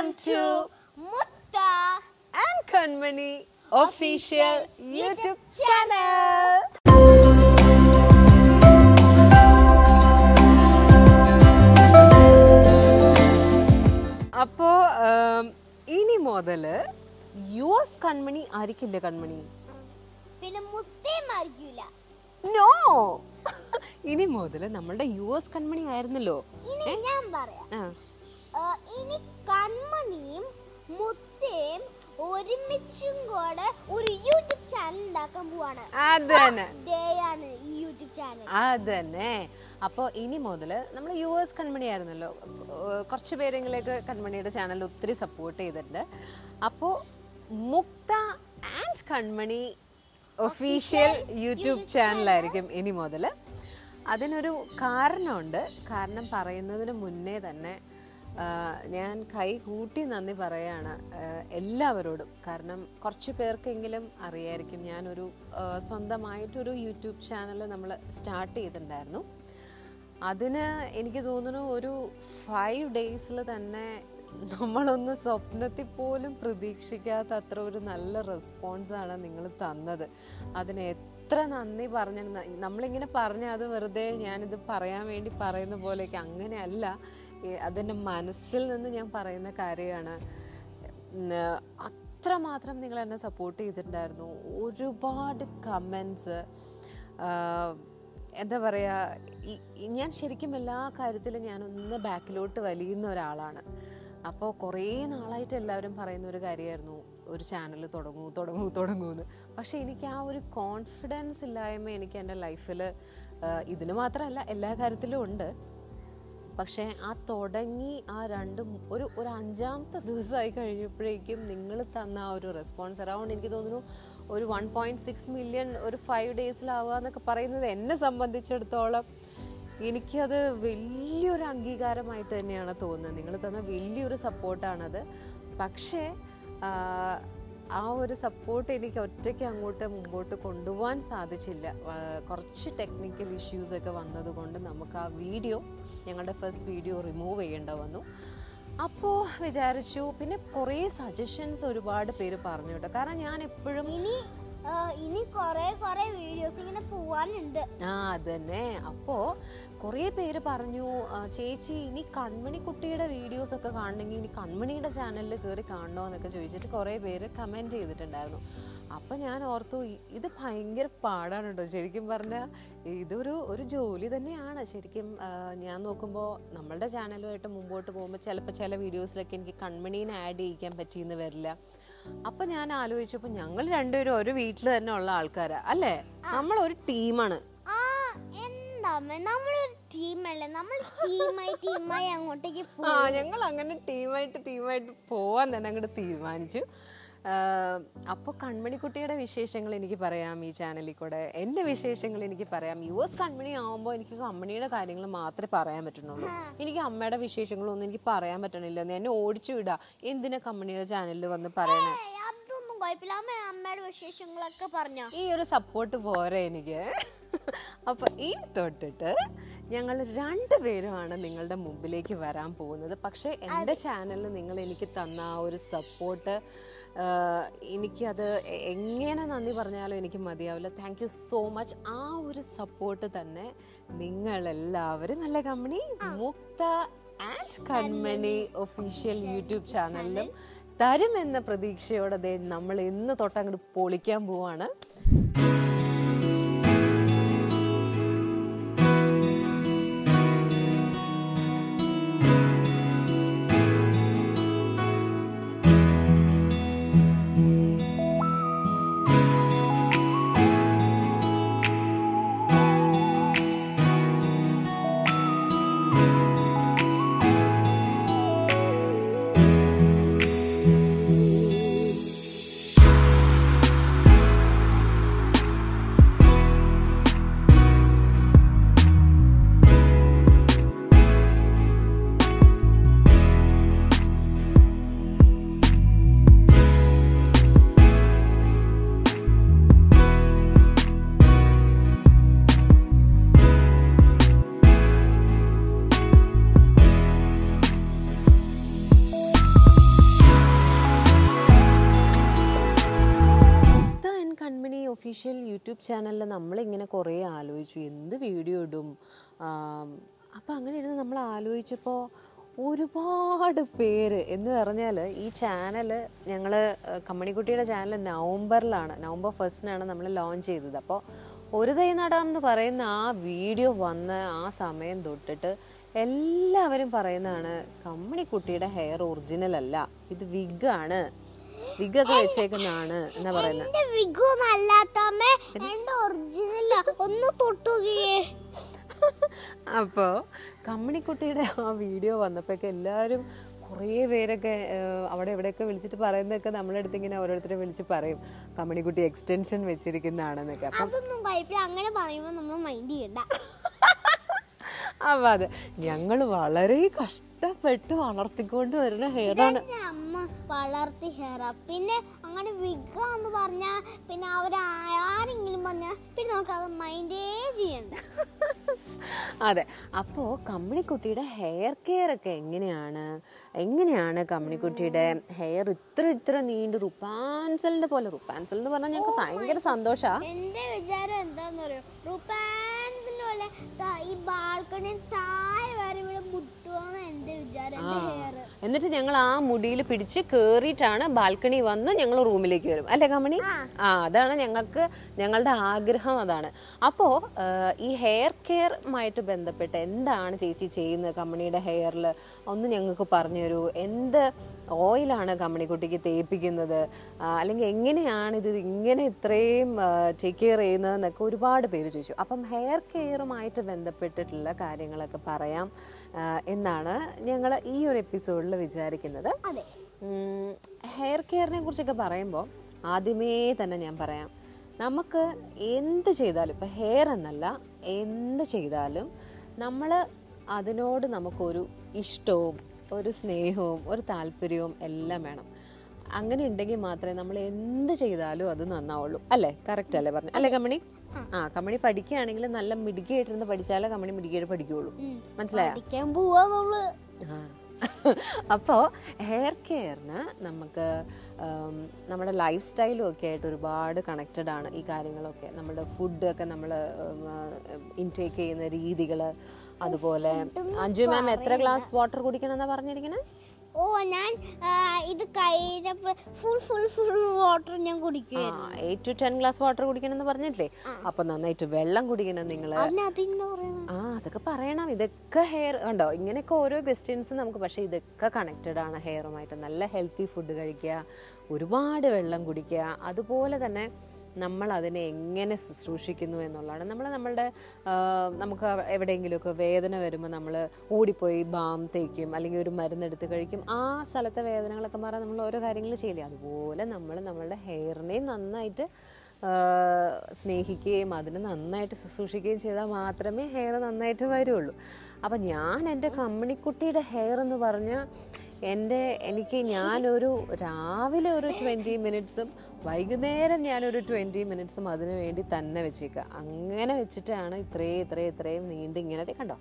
Welcome to Mutha and Kanmani official YouTube channel അപ്പോ ഉം, ഇനി മുതല് യു എസ് കൺമണി ആയിരിക്കില്ല കൺമണി പിന്നെ മുത്തേ മറിയൂല നോ ഇനി മുതല് നമ്മളുടെ യു എസ് കൺമണി ആയിരുന്നല്ലോ ഇനി ഞാൻ പറയാം ആ ആ, ഇനി കൺമണിയും മുത്തയും ഒരുമിച്ചും കൂടെ ഒരു യൂട്യൂബ് ചാനൽ ഉണ്ടാക്കാൻ പോവാണ് അത് തന്നെ ഡേ ആണ് ഈ യൂട്യൂബ് ചാനൽ അതന്നെ അപ്പോൾ ഇനി മുതൽ നമ്മൾ യു എസ് കൺമണി ആയിരുന്നല്ലോ ഏർ കുറച്ച് പേരെങ്കിലേക്ക് കൺമണിയുടെ ചാനൽ ഒത്തിരി സപ്പോർട്ട് ചെയ്തിട്ടുണ്ട് അപ്പോൾ Muktha and Kanmani official YouTube ചാനലായിരിക്കും ഇനി മുതൽ അതിനൊരു കാരണമുണ്ട് കാരണം പറയുന്നതിന് മുന്നേ തന്നെ ആ, ഞാൻ കൈ കൂട്ടി നന്ദി പറയാണ് ആ, എല്ലാവരോടും കാരണം കുറച്ച് പേർക്കെങ്കിലും അറിയായിരിക്കും ഞാനൊരു ആ, സ്വന്തമായിട്ടൊരു യൂട്യൂബ് ചാനൽ നമ്മൾ സ്റ്റാർട്ട് ചെയ്തിട്ടുണ്ടായിരുന്നു അതിന് എനിക്ക് തോന്നുന്നു ഒരു ഫൈവ് ഡേയ്സിൽ തന്നെ നമ്മളൊന്ന് സ്വപ്നത്തിൽ പോലും പ്രതീക്ഷിക്കാത്ത അത്ര ഒരു നല്ല റെസ്പോൺസാണ് നിങ്ങൾ തന്നത് അതിന് എത്ര നന്ദി പറഞ്ഞു നമ്മളിങ്ങനെ പറഞ്ഞ അത് വെറുതെ ഞാനിത് പറയാൻ വേണ്ടി പറയുന്ന പോലെയൊക്കെ അങ്ങനെയല്ല ഈ അതെൻ്റെ മനസ്സിൽ നിന്ന് ഞാൻ പറയുന്ന കാര്യമാണ് ഉം, അത്രമാത്രം നിങ്ങൾ എന്നെ സപ്പോർട്ട് ചെയ്തിട്ടുണ്ടായിരുന്നു ഒരുപാട് കമൻസ് എന്താ പറയുക ഞാൻ ശരിക്കും എല്ലാ കാര്യത്തിലും ഞാനൊന്ന് ബാക്കിലോട്ട് വലിയുന്ന ഒരാളാണ് അപ്പോൾ കുറേ നാളായിട്ട് എല്ലാവരും പറയുന്ന ഒരു കാര്യമായിരുന്നു ഒരു ചാനൽ തുടങ്ങൂ തുടങ്ങൂ തുടങ്ങൂ എന്ന് പക്ഷേ എനിക്ക് ആ ഒരു കോൺഫിഡൻസ് ഇല്ലായ്മ എനിക്ക് എൻ്റെ ലൈഫിൽ ഇതിന് മാത്രമല്ല എല്ലാ കാര്യത്തിലും ഉണ്ട് പക്ഷേ ആ തുടങ്ങി ആ രണ്ട് മൂ- ഒരു ഒരു അഞ്ചാമത്തെ ദിവസമായി കഴിഞ്ഞപ്പോഴേക്കും നിങ്ങൾ തന്ന ആ ഒരു റെസ്പോൺസ് അറൗണ്ട് എനിക്ക് തോന്നുന്നു ഒരു വൺ പോയിന്റ് സിക്സ് മില്യൺ ഒരു ഫൈവ് ഡേയ്സിലാവുക എന്നൊക്കെ പറയുന്നത് എന്നെ സംബന്ധിച്ചിടത്തോളം എനിക്കത് വലിയൊരു അംഗീകാരമായിട്ട് തന്നെയാണ് തോന്നുന്നത് നിങ്ങൾ തന്ന വലിയൊരു സപ്പോർട്ടാണത് പക്ഷേ ആ, ആ ഒരു സപ്പോർട്ട് എനിക്ക് ഒറ്റയ്ക്ക് അങ്ങോട്ട് മുമ്പോട്ട് കൊണ്ടുപോകാൻ സാധിച്ചില്ല ആ, കുറച്ച് ടെക്നിക്കൽ ഇഷ്യൂസ് ഒക്കെ വന്നതുകൊണ്ട് നമുക്ക് ആ വീഡിയോ ഞങ്ങളുടെ ഫസ്റ്റ് വീഡിയോ റിമൂവ് ചെയ്യേണ്ട വന്നു അപ്പോൾ വിചാരിച്ചു പിന്നെ കുറേ സജഷൻസ് ഒരുപാട് പേര് പറഞ്ഞു കേട്ടോ കാരണം ഞാൻ എപ്പോഴും ഇനി ആ, ഇനി കൊറേ കൊറേ വീഡിയോസ് ഇങ്ങനെ പോവാനുണ്ട് ആ അതന്നെ അപ്പോ കുറേ പേര് പറഞ്ഞു ആ, ചേച്ചി ഇനി കൺമണി കുട്ടിയുടെ വീഡിയോസ് ഒക്കെ കാണണമെങ്കിൽ ഇനി കൺമണിയുടെ ചാനലിൽ കയറി കാണണോ എന്നൊക്കെ ചോദിച്ചിട്ട് കുറേ പേര് കമൻറ്റ് ചെയ്തിട്ടുണ്ടായിരുന്നു അപ്പം ഞാൻ ഓർത്തു ഇ- ഇത് ഭയങ്കര പാടാണ് കേട്ടോ ശരിക്കും പറഞ്ഞാൽ ഇതൊരു ഒരു ജോലി തന്നെയാണ് ശരിക്കും ആ, ഞാൻ നോക്കുമ്പോൾ നമ്മളുടെ ചാനലുമായിട്ട് മുമ്പോട്ട് പോകുമ്പോൾ ചിലപ്പോൾ ചില വീഡിയോസിലൊക്കെ എനിക്ക് കൺമണീനെ ആഡ് ചെയ്യിക്കാൻ പറ്റിയെന്ന് വരില്ല അപ്പം ഞാൻ ആലോചിച്ചപ്പോൾ ഞങ്ങൾ രണ്ടുപേരും ഒരു വീട്ടിൽ തന്നെ ഉള്ള ആൾക്കാരാ അല്ലേ നമ്മൾ ഒരു ടീമാണ് ആ എന്താ അമ്മേ, നമ്മളൊരു ടീമല്ലേ നമ്മൾ ടീമായി ടീമായി അങ്ങോട്ടേക്ക് ആ പോകും ഞങ്ങൾ അങ്ങനെ ടീമായിട്ട് ടീമായിട്ട് പോവാൻ തന്നെ അങ്ങോട്ട് തീരുമാനിച്ചു അപ്പോൾ കൺമണിക്കുട്ടിയുടെ വിശേഷങ്ങൾ എനിക്ക് പറയാം ഈ ചാനലിൽ കൂടെ എൻ്റെ വിശേഷങ്ങൾ എനിക്ക് പറയാം യു എസ് കൺമണി ആവുമ്പോൾ എനിക്ക് കമ്പനിയുടെ കാര്യങ്ങൾ മാത്രമേ പറയാൻ പറ്റുന്നുള്ളൂ എനിക്ക് അമ്മയുടെ വിശേഷങ്ങളൊന്നും എനിക്ക് പറയാൻ പറ്റണില്ല എന്നെ ഓടിച്ചു വിടാ എന്തിനാ കമ്പനിയുടെ ചാനലിൽ വന്ന് പറയണേ ഏയ്, അതൊന്നും കുഴപ്പമില്ല അമ്മ അമ്മയുടെ വിശേഷങ്ങളൊക്കെ പറഞ്ഞോ ഈ ഒരു സപ്പോർട്ട് പോരെ എനിക്ക് അപ്പൊ ഇനി തൊട്ടിട്ട് ഞങ്ങൾ രണ്ടുപേരുമാണ് നിങ്ങളുടെ മുമ്പിലേക്ക് വരാൻ പോകുന്നത് പക്ഷേ എൻ്റെ ചാനലിൽ നിങ്ങൾ എനിക്ക് തന്ന ആ ഒരു സപ്പോർട്ട് എനിക്കത് എ- എങ്ങനെ നന്ദി പറഞ്ഞാലും എനിക്ക് മതിയാവില്ല താങ്ക് യു സോ മച്ച് ആ ഒരു സപ്പോർട്ട് തന്നെ നിങ്ങളെല്ലാവരും അല്ല കമ്പനി മുക്ത ആൻഡ് കൺമണി ഒഫീഷ്യൽ യൂട്യൂബ് ചാനലിലും തരുമെന്ന പ്രതീക്ഷയോടെ ദേ നമ്മൾ ഇന്ന് തൊട്ട് അങ്ങോട്ട് പൊളിക്കാൻ പോവാണ് ഒഫീഷ്യൽ യൂട്യൂബ് ചാനലിൽ നമ്മളിങ്ങനെ കുറേ ആലോചിച്ചു എന്ത് വീഡിയോ ഇടും അപ്പം അങ്ങനെ ഇരുന്ന് നമ്മൾ ആലോചിച്ചപ്പോൾ ഒരുപാട് പേര് എന്ന് പറഞ്ഞാൽ ഈ ചാനൽ ഞങ്ങൾ കമ്മണിക്കുട്ടിയുടെ ചാനൽ നവംബറിലാണ് നവംബർ ഫസ്റ്റിനാണ് നമ്മൾ ലോഞ്ച് ചെയ്തത് അപ്പോൾ ഒരു തൈ നടാം എന്ന് പറയുന്ന ആ വീഡിയോ വന്ന ആ സമയം തൊട്ടിട്ട് എല്ലാവരും പറയുന്നതാണ് കമ്മണിക്കുട്ടിയുടെ ഹെയർ ഒറിജിനൽ അല്ല ഇത് വിഗാണ് വിഗൊക്കെ വെച്ചേക്കുന്നതാണ് എന്നാ പറയുന്നത് എന്റെ വിഗു നല്ലാത്തമ്മേ എന്റെ ഒറിജിനൽ ഒന്ന് തൊട്ടുകയേ അപ്പോൾ കമ്മണിക്കുട്ടിയുടെ ആ വീഡിയോ വന്നപ്പോഴൊക്കെ എല്ലാവരും കുറേ പേരൊക്കെ ഏഹ്, അവിടെ എവിടെയൊക്കെ വിളിച്ചിട്ട് പറയുന്നതൊക്കെ നമ്മളെ അടുത്ത് ഇങ്ങനെ ഓരോരുത്തരെ വിളിച്ച് പറയും കമ്മണിക്കുട്ടി എക്സ്റ്റൻഷൻ വെച്ചിരിക്കുന്നതാണെന്നൊക്കെ അപ്പം അതൊന്നും കുഴപ്പമില്ല അങ്ങനെ പറയുമ്പോ നമ്മൾ മൈൻഡ് ചെയ്യണ്ട അപ്പം അത് ഞങ്ങൾ വളരെ കഷ്ടപ്പെട്ട് വളർത്തിക്കൊണ്ട് വരുന്ന ഹെയറാണ് എന്റെ അമ്മ വളർത്തി ഹെയർ പിന്നെ അങ്ങനെ വിഗാന്ന് പറഞ്ഞാ പിന്നെ അവർ ആരെങ്കിലും പറഞ്ഞാ പിന്നെ നമുക്ക് അത് മൈൻഡേ ചെയ്യണ്ട അതെ അപ്പോൾ കമ്മിണിക്കുട്ടിയുടെ ഹെയർ കെയർ ഒക്കെ എങ്ങനെയാണ് എങ്ങനെയാണ് കമ്മിണിക്കുട്ടിയുടെ ഹെയർ ഇത്ര ഇത്ര നീണ്ട് റുപ്പാൻസലിന്റെ പോലെ റുപ്പാൻസൽ എന്ന് പറഞ്ഞാൽ ഞങ്ങൾക്ക് ഭയങ്കര സന്തോഷമാണ് എന്റെ വിചാരം എന്താന്ന് പറയോ റുപ്പാൻസിന്റെ പോലെ ദാ ഈ ബാൽക്കണി താഴെ വരെ ഇവിടെ മുട്ടുവാന്ന് എന്റെ വിചാരം എന്റെ ഹെയർ എന്നിട്ട് ഞങ്ങൾ ആ മുടിയിൽ പിടിച്ച് കേറിയിട്ടാണ് ബാൽക്കണി വന്ന് ഞങ്ങൾ റൂമിലേക്ക് വരും അല്ലേ കമ്മണി ആ അതാണ് ഞങ്ങൾക്ക് ഞങ്ങളുടെ ആഗ്രഹം അതാണ് അപ്പോൾ ഈ ഹെയർ കെയറുമായിട്ട് ബന്ധപ്പെട്ട് എന്താണ് ചേച്ചി ചെയ്യുന്നത് കമ്പനിയുടെ ഹെയറിൽ ഒന്ന് ഞങ്ങൾക്ക് പറഞ്ഞു തരൂ എന്ത് ഓയിലാണ് കമ്പനിക്കുട്ടിക്ക് തേപ്പിക്കുന്നത് ആ, അല്ലെങ്കിൽ എങ്ങനെയാണ് ഇത് ഇങ്ങനെ ഇത്രയും ടേക്ക് കെയർ ചെയ്യുന്നതെന്നൊക്കെ ഒരുപാട് പേര് ചോദിച്ചു അപ്പം ഹെയർ കെയറുമായിട്ട് ബന്ധപ്പെട്ടിട്ടുള്ള കാര്യങ്ങളൊക്കെ പറയാം ആ, എന്നാണ് ഞങ്ങൾ ഈ ഒരു എപ്പിസോഡിൽ വിചാരിക്കുന്നത് അതെ ഹെയർ കെയറിനെ കുറിച്ചൊക്കെ പറയുമ്പോൾ ആദ്യമേ തന്നെ ഞാൻ പറയാം നമുക്ക് എന്ത് ചെയ്താലും ഇപ്പം ഹെയർ എന്നല്ല എന്ത് ചെയ്താലും നമ്മൾ അതിനോട് നമുക്കൊരു ഇഷ്ടവും ഒരു സ്നേഹവും ഒരു താല്പര്യവും എല്ലാം വേണം അങ്ങനെ ഉണ്ടെങ്കിൽ മാത്രമേ നമ്മൾ എന്ത് ചെയ്താലും അത് നന്നാവുള്ളൂ അല്ലേ കറക്റ്റ് അല്ലേ പറഞ്ഞു അല്ലേ കമ്മണി ആ കമ്മണി പഠിക്കുകയാണെങ്കിൽ നല്ല മിടുക്കിയായിട്ടിരുന്ന് പഠിച്ചാലേ കമ്മണി മിടുക്കിയായിട്ട് പഠിക്കുള്ളൂ മനസ്സിലായോ പഠിക്കാൻ പോവാ നമ്മള് ആ. അപ്പോൾ ഹെയർ കെയറിന് നമുക്ക് ഉം, നമ്മുടെ ലൈഫ് സ്റ്റൈലും ഒക്കെ ആയിട്ട് ഒരുപാട് കണക്റ്റഡ് ആണ് ഈ കാര്യങ്ങളൊക്കെ നമ്മുടെ ഫുഡൊക്കെ നമ്മൾ ഇൻടേക്ക് ചെയ്യുന്ന രീതികൾ അതുപോലെ അഞ്ജു മാം എത്ര ഗ്ലാസ് വാട്ടർ കുടിക്കണം എന്നാ പറഞ്ഞിരിക്കുന്നത് ഓ ഞാൻ ആ, ഇത് കഴിഞ്ഞപ്പോ ഫുൾ ഫുൾ ഫുൾ വാട്ടർ ഞാൻ കുടിക്കുവായിരുന്നു eight to ten glass water കുടിക്കണം എന്ന് പറഞ്ഞിട്ടില്ലേ അപ്പൊ നന്നായിട്ട് വെള്ളം കുടിക്കണം നിങ്ങൾ അതിനെന്താ പറയണ ആ അതൊക്കെ പറയണം ഇതൊക്കെ ഹെയർ ഉണ്ടോ ഇങ്ങനെയൊക്കെ ഓരോ ക്വസ്റ്റ്യൻസ് നമുക്ക് പക്ഷേ ഇതൊക്കെ കണക്റ്റഡ് ആണ് ഹെയറുമായിട്ട് നല്ല ഹെൽത്തി ഫുഡ് കഴിക്കുക ഒരുപാട് വെള്ളം കുടിക്കുക അതുപോലെ തന്നെ നമ്മൾ അതിനെ എങ്ങനെ ശുശ്രൂഷിക്കുന്നു എന്നുള്ളതാണ് നമ്മൾ നമ്മളുടെ ആ, നമുക്ക് എവിടെയെങ്കിലുമൊക്കെ വേദന വരുമ്പോൾ നമ്മൾ ഓടിപ്പോയി ബാം തേക്കും അല്ലെങ്കിൽ ഒരു മരുന്നെടുത്ത് കഴിക്കും ആ സ്ഥലത്തെ വേദനകളൊക്കെ മാറാൻ നമ്മൾ ഓരോ കാര്യങ്ങൾ ചെയ്യില്ലേ അതുപോലെ നമ്മൾ നമ്മളുടെ ഹെയറിനെയും നന്നായിട്ട് ആ, സ്നേഹിക്കുകയും അതിനെ നന്നായിട്ട് ശുശ്രൂഷിക്കുകയും ചെയ്താൽ മാത്രമേ ഹെയർ നന്നായിട്ട് വരുള്ളൂ അപ്പം ഞാൻ എൻ്റെ കമ്മണിക്കുട്ടിയുടെ ഹെയർ എന്ന് പറഞ്ഞാൽ എൻ്റെ എനിക്ക് ഞാനൊരു രാവിലെ ഒരു ട്വൻറ്റി മിനിറ്റ്സും വൈകുന്നേരം ഞാനൊരു ട്വൻറ്റി മിനിറ്റ്സും അതിനു വേണ്ടി തന്നെ വെച്ചേക്കുക അങ്ങനെ വെച്ചിട്ടാണ് ഇത്രയും ഇത്രയും ഇത്രയും നീണ്ട് ഇങ്ങനത്തെ കണ്ടോ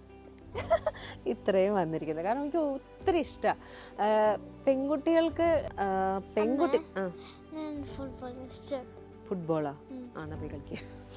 ഇത്രയും വന്നിരിക്കുന്നത് കാരണം എനിക്ക് ഒത്തിരി ഇഷ്ടമാണ് പെൺകുട്ടികൾക്ക് ആ, പെൺകുട്ടി ആ ഞാൻ ഫുട്ബോൾ ഇഷ്ടം ഫുട്ബോളാ ആ എന്നാ പോയി കളിക്കുക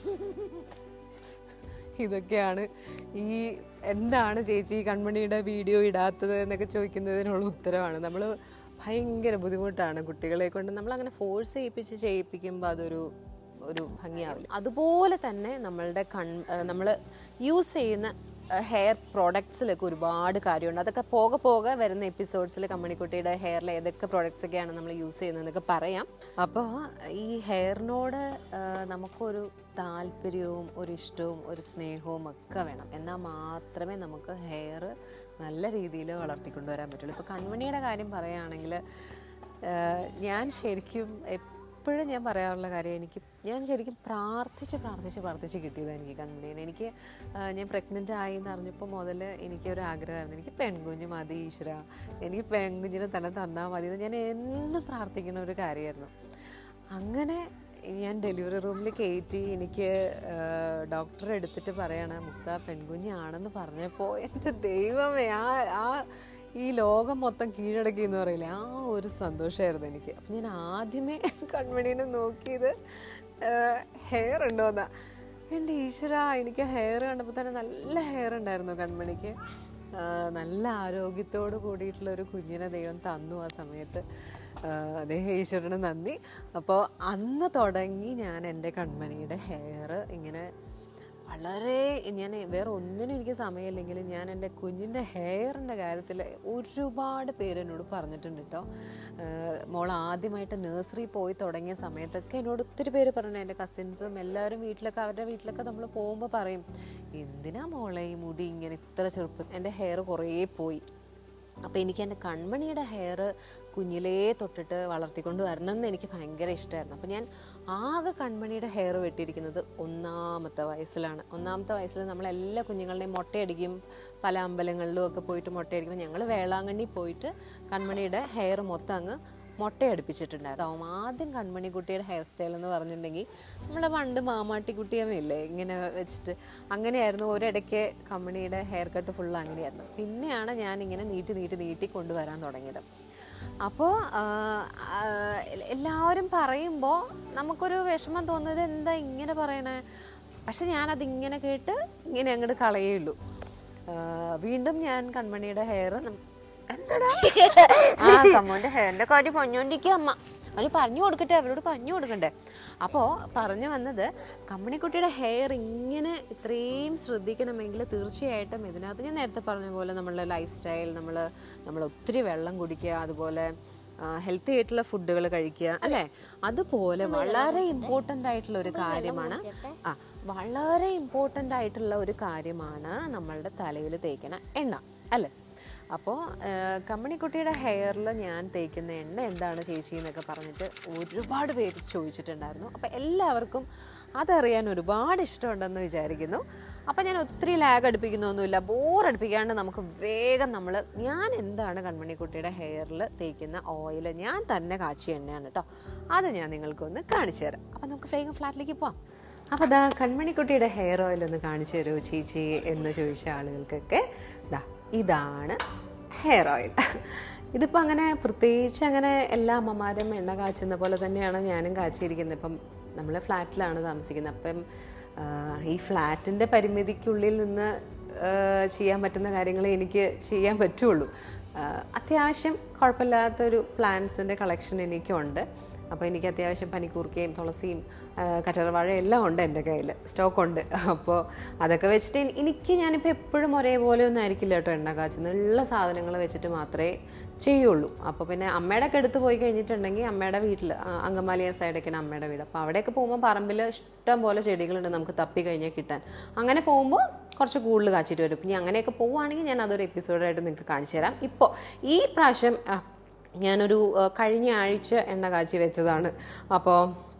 ഇതൊക്കെയാണ് ഈ എന്താണ് ചേച്ചി കൺമണിയുടെ വീഡിയോ ഇടാത്തത് എന്നൊക്കെ ചോദിക്കുന്നതിനുള്ള ഉത്തരവാണ് നമ്മൾ ഭയങ്കര ബുദ്ധിമുട്ടാണ് കുട്ടികളെ കൊണ്ട് നമ്മൾ അങ്ങനെ ഫോഴ്സ് ചെയ്യിപ്പിച്ച് ചെയ്യിപ്പിക്കുമ്പോൾ അതൊരു ഒരു ഭംഗിയാവില്ല അതുപോലെ തന്നെ നമ്മളുടെ കൺ നമ്മൾ യൂസ് ചെയ്യുന്ന ഹെയർ പ്രോഡക്ട്സിലൊക്കെ ഒരുപാട് കാര്യമുണ്ട് അതൊക്കെ പോകെ പോകെ വരുന്ന എപ്പിസോഡ്സിൽ കമ്മണിക്കുട്ടിയുടെ ഹെയറിൽ ഏതൊക്കെ പ്രോഡക്ട്സ് ഒക്കെയാണ് നമ്മൾ യൂസ് ചെയ്യുന്നതെന്നൊക്കെ പറയാം അപ്പോൾ ഈ ഹെയറിനോട് നമുക്കൊരു താല്പര്യവും ഒരു ഇഷ്ടവും ഒരു സ്നേഹവും ഒക്കെ വേണം എന്നാൽ മാത്രമേ നമുക്ക് ഹെയർ നല്ല രീതിയിൽ വളർത്തിക്കൊണ്ടുവരാൻ പറ്റുള്ളൂ ഇപ്പോൾ കൺമണിയുടെ കാര്യം പറയുകയാണെങ്കിൽ ഞാൻ ശരിക്കും എപ്പോഴും ഞാൻ പറയാറുള്ള കാര്യം എനിക്ക് ഞാൻ ശരിക്കും പ്രാർത്ഥിച്ച് പ്രാർത്ഥിച്ച് പ്രാർത്ഥിച്ച് കിട്ടിയതാണ് എനിക്ക് കൺമണീനെ എനിക്ക് ആ, ഞാൻ പ്രഗ്നൻ്റ് ആയി എന്ന് അറിഞ്ഞപ്പോൾ മുതൽ എനിക്കൊരു ആഗ്രഹമായിരുന്നു എനിക്ക് പെൺകുഞ്ഞ് മതി ഈശ്വര എനിക്ക് പെൺകുഞ്ഞിനെ തന്നെ തന്നാൽ മതി എന്ന് ഞാൻ എന്നും പ്രാർത്ഥിക്കുന്ന ഒരു കാര്യമായിരുന്നു അങ്ങനെ ഞാൻ ഡെലിവറി റൂമിൽ കയറ്റി എനിക്ക് ഡോക്ടർ എടുത്തിട്ട് പറയണം മുക്ത പെൺകുഞ്ഞാണെന്ന് പറഞ്ഞപ്പോൾ എൻ്റെ ദൈവമേ ആ ആ ഈ ലോകം മൊത്തം കീഴടക്കി എന്ന് പറയില്ലേ ആ ഒരു സന്തോഷമായിരുന്നു എനിക്ക് അപ്പം ഞാൻ ആദ്യമേ കൺമണീനെ നോക്കിയത് ഹെയർ ഉണ്ടോന്നാ എൻ്റെ ഈശ്വര എനിക്ക് ഹെയർ കണ്ടപ്പോൾ തന്നെ നല്ല ഹെയർ ഉണ്ടായിരുന്നു കൺമണിക്ക് ആ, നല്ല ആരോഗ്യത്തോട് കൂടിയിട്ടുള്ള ഒരു കുഞ്ഞിനെ ദൈവം തന്നു ആ സമയത്ത് ആ, അതേ ഈശ്വരന് നന്ദി അപ്പോൾ അന്ന് തുടങ്ങി ഞാൻ എൻ്റെ കൺമണിയുടെ ഹെയർ ഇങ്ങനെ വളരെ ഞാൻ വേറെ ഒന്നിനും എനിക്ക് സമയമില്ലെങ്കിലും ഞാൻ എൻ്റെ കുഞ്ഞിൻ്റെ ഹെയറിൻ്റെ കാര്യത്തിൽ ഒരുപാട് പേര് എന്നോട് പറഞ്ഞിട്ടുണ്ട് കേട്ടോ മോൾ ആദ്യമായിട്ട് നഴ്സറി പോയി തുടങ്ങിയ സമയത്തൊക്കെ എന്നോട് ഒത്തിരി പേര് പറഞ്ഞു എൻ്റെ കസിൻസും എല്ലാവരും വീട്ടിലൊക്കെ അവരുടെ വീട്ടിലൊക്കെ നമ്മൾ പോകുമ്പോൾ പറയും എന്തിനാ മോളെ ഈ മുടി ഇങ്ങനെ ഇത്ര ചെറുപ്പം എൻ്റെ ഹെയർ കുറേ പോയി അപ്പോൾ എനിക്ക് എൻ്റെ കൺമണിയുടെ ഹെയർ കുഞ്ഞിലേ തൊട്ടിട്ട് വളർത്തിക്കൊണ്ട് വരണം എന്ന് എനിക്ക് ഭയങ്കര ഇഷ്ടമായിരുന്നു അപ്പോൾ ഞാൻ ആകെ കൺമണിയുടെ ഹെയർ വെട്ടിയിരിക്കുന്നത് ഒന്നാമത്തെ വയസ്സിലാണ് ഒന്നാമത്തെ വയസ്സിൽ നമ്മളെല്ലാ കുഞ്ഞുങ്ങളുടെയും മുട്ടയടിക്കും പല അമ്പലങ്ങളിലും ഒക്കെ പോയിട്ട് മുട്ടയടിക്കുമ്പോൾ ഞങ്ങൾ വേളാങ്കണ്ണി പോയിട്ട് കൺമണിയുടെ ഹെയർ മൊത്തം അങ്ങ് മുട്ടയടിപ്പിച്ചിട്ടുണ്ടായിരുന്നു ആദ്യം കൺമണിക്കുട്ടിയുടെ ഹെയർ സ്റ്റൈൽ എന്ന് പറഞ്ഞിട്ടുണ്ടെങ്കിൽ നമ്മുടെ പണ്ട് മാമാട്ടിക്കുട്ടിയമ്മയില്ലേ ഇങ്ങനെ വെച്ചിട്ട് അങ്ങനെയായിരുന്നു ഒരിടയ്ക്ക് കമ്പനിയുടെ ഹെയർ കട്ട് ഫുൾ അങ്ങനെയായിരുന്നു പിന്നെയാണ് ഞാൻ ഇങ്ങനെ നീട്ടി നീട്ടി നീട്ടി കൊണ്ടുവരാൻ തുടങ്ങിയത് അപ്പോൾ എല്ലാവരും പറയുമ്പോൾ നമുക്കൊരു വിഷമം തോന്നുന്നത് എന്താ ഇങ്ങനെ പറയണേ പക്ഷെ ഞാനതിങ്ങനെ കേട്ട് ഇങ്ങനെ അങ്ങോട്ട് കളയുള്ളൂ ആ, വീണ്ടും ഞാൻ കൺമണിയുടെ ഹെയർ എന്താടാ ആ കമ്മോന്റെ ഹെയറിന്റെ കാര്യം പറഞ്ഞോണ്ടിരിക്കുക അമ്മ അവര് പറഞ്ഞു കൊടുക്കട്ടെ അവരോട് പറഞ്ഞു കൊടുക്കണ്ടേ അപ്പോൾ പറഞ്ഞു വന്നത് കമ്മണിക്കുട്ടിയുടെ ഹെയർ ഇങ്ങനെ ഇത്രയും ശ്രദ്ധിക്കണമെങ്കിൽ തീർച്ചയായിട്ടും ഇതിനകത്ത് ഞാൻ നേരത്തെ പറഞ്ഞ പോലെ നമ്മളുടെ ലൈഫ് സ്റ്റൈൽ നമ്മൾ നമ്മൾ ഒത്തിരി വെള്ളം കുടിക്കുക അതുപോലെ ഹെൽത്തി ആയിട്ടുള്ള ഫുഡുകൾ കഴിക്കുക അല്ലേ അതുപോലെ വളരെ ഇമ്പോർട്ടൻ്റ് ആയിട്ടുള്ള ഒരു കാര്യമാണ് ആ വളരെ ഇമ്പോർട്ടൻ്റ് ആയിട്ടുള്ള ഒരു കാര്യമാണ് നമ്മളുടെ തലയിൽ തേക്കണ എണ്ണ അല്ലേ അപ്പോൾ കമ്മണിക്കുട്ടിയുടെ ഹെയറിൽ ഞാൻ തേക്കുന്ന എണ്ണ എന്താണ് ചേച്ചി എന്നൊക്കെ പറഞ്ഞിട്ട് ഒരുപാട് പേര് ചോദിച്ചിട്ടുണ്ടായിരുന്നു അപ്പോൾ എല്ലാവർക്കും അതറിയാൻ ഒരുപാട് ഇഷ്ടമുണ്ടെന്ന് വിചാരിക്കുന്നു അപ്പോൾ ഞാൻ ഒത്തിരി ലാഗ് അടുപ്പിക്കുന്നൊന്നുമില്ല ബോർ അടുപ്പിക്കാണ്ട് നമുക്ക് വേഗം നമ്മൾ ഞാൻ എന്താണ് കൺമണിക്കുട്ടിയുടെ ഹെയറിൽ തേക്കുന്ന ഓയിൽ ഞാൻ തന്നെ കാച്ചിയ എണ്ണയാണ് കേട്ടോ അത് ഞാൻ നിങ്ങൾക്കൊന്ന് കാണിച്ചു തരാം അപ്പോൾ നമുക്ക് വേഗം ഫ്ലാറ്റിലേക്ക് പോവാം അപ്പോൾ ദാ കൺമണിക്കുട്ടിയുടെ ഹെയർ ഓയിൽ ഒന്ന് കാണിച്ചു തരുമോ ചേച്ചി എന്ന് ചോദിച്ച ആളുകൾക്കൊക്കെ ദാ ഇതാണ് ഹെയർ ഓയിൽ ഇതിപ്പോൾ അങ്ങനെ പ്രത്യേകിച്ച് അങ്ങനെ എല്ലാ അമ്മമാരും എണ്ണ കാച്ചുന്ന പോലെ തന്നെയാണ് ഞാനും കാച്ചിയിരിക്കുന്നത് ഇപ്പം നമ്മൾ ഫ്ലാറ്റിലാണ് താമസിക്കുന്നത് അപ്പം ആ, ഈ ഫ്ലാറ്റിൻ്റെ പരിമിതിക്കുള്ളിൽ നിന്ന് ആ, ചെയ്യാൻ പറ്റുന്ന കാര്യങ്ങളെ എനിക്ക് ചെയ്യാൻ പറ്റുള്ളൂ ആ, അത്യാവശ്യം കുഴപ്പമില്ലാത്തൊരു പ്ലാന്റ്സിൻ്റെ കളക്ഷൻ എനിക്കുണ്ട് അപ്പോൾ എനിക്ക് അത്യാവശ്യം പനിക്കൂർക്കയും തുളസിയും ആ, കറ്റർവാഴയും എല്ലാം ഉണ്ട് എൻ്റെ കയ്യിൽ സ്റ്റോക്ക് ഉണ്ട് അപ്പോൾ അതൊക്കെ വെച്ചിട്ട് എനി- എനിക്ക് ഞാനിപ്പോൾ എപ്പോഴും ഒരേപോലെ ഒന്നും ആയിരിക്കില്ല കേട്ടോ എണ്ണ കാച്ചുന്നത് ഉള്ള സാധനങ്ങൾ വെച്ചിട്ട് മാത്രമേ ചെയ്യുള്ളൂ അപ്പോൾ പിന്നെ അമ്മയുടെ ഒക്കെ എടുത്ത് പോയി കഴിഞ്ഞിട്ടുണ്ടെങ്കിൽ അമ്മയുടെ വീട്ടിൽ അങ്കമാലിയ സൈഡൊക്കെയാണ് അമ്മയുടെ വീട് അപ്പോൾ അവിടെയൊക്കെ പോകുമ്പോൾ പറമ്പിൽ ഇഷ്ടം പോലെ ചെടികളുണ്ട് നമുക്ക് തപ്പി കഴിഞ്ഞാൽ കിട്ടാൻ അങ്ങനെ പോകുമ്പോൾ കുറച്ച് കൂടുതൽ കാച്ചിട്ട് വരും ഇനി അങ്ങനെയൊക്കെ പോവുകയാണെങ്കിൽ ഞാൻ അതൊരു എപ്പിസോഡായിട്ട് നിങ്ങൾക്ക് കാണിച്ചു തരാം ഇപ്പോൾ ഈ പ്രാവശ്യം ആ, ഞാനൊരു ആ, കഴിഞ്ഞ ആഴ്ച എണ്ണ കാച്ചി വെച്ചതാണ് അപ്പോൾ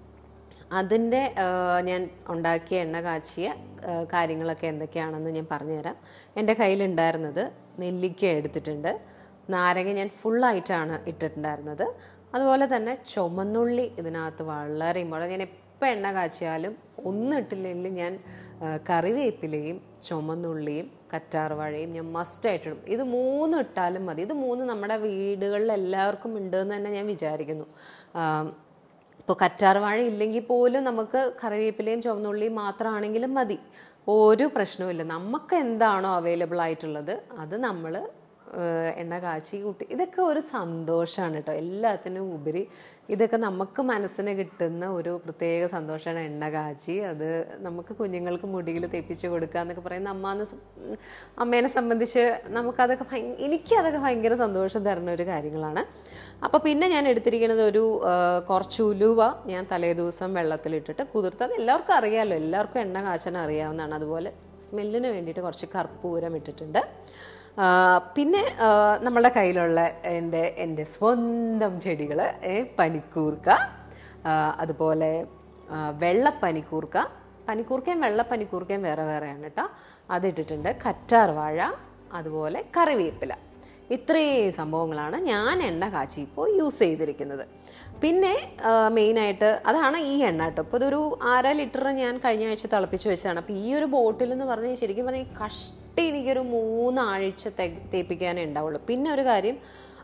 അതിൻ്റെ ആ, ഞാൻ ഉണ്ടാക്കിയ എണ്ണ കാച്ചിയ ആ, കാര്യങ്ങളൊക്കെ എന്തൊക്കെയാണെന്ന് ഞാൻ പറഞ്ഞുതരാം എൻ്റെ കയ്യിലുണ്ടായിരുന്നത് നെല്ലിക്ക എടുത്തിട്ടുണ്ട് നാരങ്ങ ഞാൻ ഫുള്ളായിട്ടാണ് ഇട്ടിട്ടുണ്ടായിരുന്നത് അതുപോലെ തന്നെ ചുമന്നുള്ളി ഇതിനകത്ത് വളരെ ഇമ്പോർട്ടൻ്റ് ഞാൻ എപ്പോൾ എണ്ണ കാച്ചിയാലും ഒന്നും ഇട്ടില്ലെങ്കിൽ ഞാൻ ആ, കറിവേപ്പിലയും ചുമന്നുള്ളിയും കറ്റാർവാഴയും ഞാൻ മസ്റ്റായിട്ട് ഇടും ഇത് മൂന്നും ഇട്ടാലും മതി ഇത് മൂന്ന് നമ്മുടെ വീടുകളിൽ എല്ലാവർക്കും ഉണ്ടെന്ന് തന്നെ ഞാൻ വിചാരിക്കുന്നു ആ, ഇപ്പോൾ കറ്റാർവാഴ ഇല്ലെങ്കിൽ പോലും നമുക്ക് കറിവേപ്പിലയും ചുവന്നുള്ളിയും മാത്രമാണെങ്കിലും മതി ഒരു പ്രശ്നവുമില്ല നമുക്ക് എന്താണോ അവൈലബിൾ ആയിട്ടുള്ളത് അത് നമ്മൾ എണ്ണ കാച്ചി കൂട്ടി ഇതൊക്കെ ഒരു സന്തോഷമാണ് കേട്ടോ എല്ലാത്തിനും ഉപരി ഇതൊക്കെ നമുക്ക് മനസ്സിന് കിട്ടുന്ന ഒരു പ്രത്യേക സന്തോഷമാണ് എണ്ണ കാച്ചി അത് നമുക്ക് കുഞ്ഞുങ്ങൾക്ക് മുടിയിൽ തേപ്പിച്ച് കൊടുക്കുക എന്നൊക്കെ പറയുന്ന അമ്മാന്ന് സം- ഉം, അമ്മേനെ സംബന്ധിച്ച് നമുക്കതൊക്കെ ഭയ എനിക്ക് അതൊക്കെ ഭയങ്കര സന്തോഷം തരുന്ന ഒരു കാര്യങ്ങളാണ് അപ്പോൾ പിന്നെ ഞാൻ എടുത്തിരിക്കുന്നത് ഒരു ആ, കുറച്ച് ഉലുവ ഞാൻ തലേ ദിവസം വെള്ളത്തിലിട്ടിട്ട് കുതിർത്തത് എല്ലാവർക്കും അറിയാമല്ലോ എല്ലാവർക്കും എണ്ണ കാച്ചാൻ അറിയാവുന്നതാണ് അതുപോലെ സ്മെല്ലിന് വേണ്ടിയിട്ട് കുറച്ച് കർപ്പൂരം ഇട്ടിട്ടുണ്ട് ആ, പിന്നെ ആ, നമ്മളുടെ കയ്യിലുള്ള എൻ്റെ എൻ്റെ സ്വന്തം ചെടികൾ പനിക്കൂർക്ക ആ, അതുപോലെ ആ, വെള്ളപ്പനിക്കൂർക്ക പനിക്കൂർക്കയും വെള്ളപ്പനിക്കൂർക്കയും വേറെ വേറെയാണ് കേട്ടോ അതിട്ടിട്ടുണ്ട് കറ്റാർ വാഴ അതുപോലെ കറിവേപ്പില ഇത്രയും സംഭവങ്ങളാണ് ഞാൻ എണ്ണ കാച്ചി ഇപ്പോൾ യൂസ് ചെയ്തിരിക്കുന്നത് പിന്നെ മെയിനായിട്ട് അതാണ് ഈ എണ്ണ കേട്ടോ ഇപ്പോൾ ഇതൊരു അര ലിറ്റർ ഞാൻ കഴിഞ്ഞ ആഴ്ച തിളപ്പിച്ച് വെച്ചതാണ് അപ്പോൾ ഈ ഒരു ബോട്ടിൽ എന്ന് പറഞ്ഞാൽ ശരിക്കും പറഞ്ഞാൽ കഷ്ടി എനിക്കൊരു മൂന്നാഴ്ച തെ തേപ്പിക്കാനേ ഉണ്ടാവുള്ളൂ പിന്നെ ഒരു കാര്യം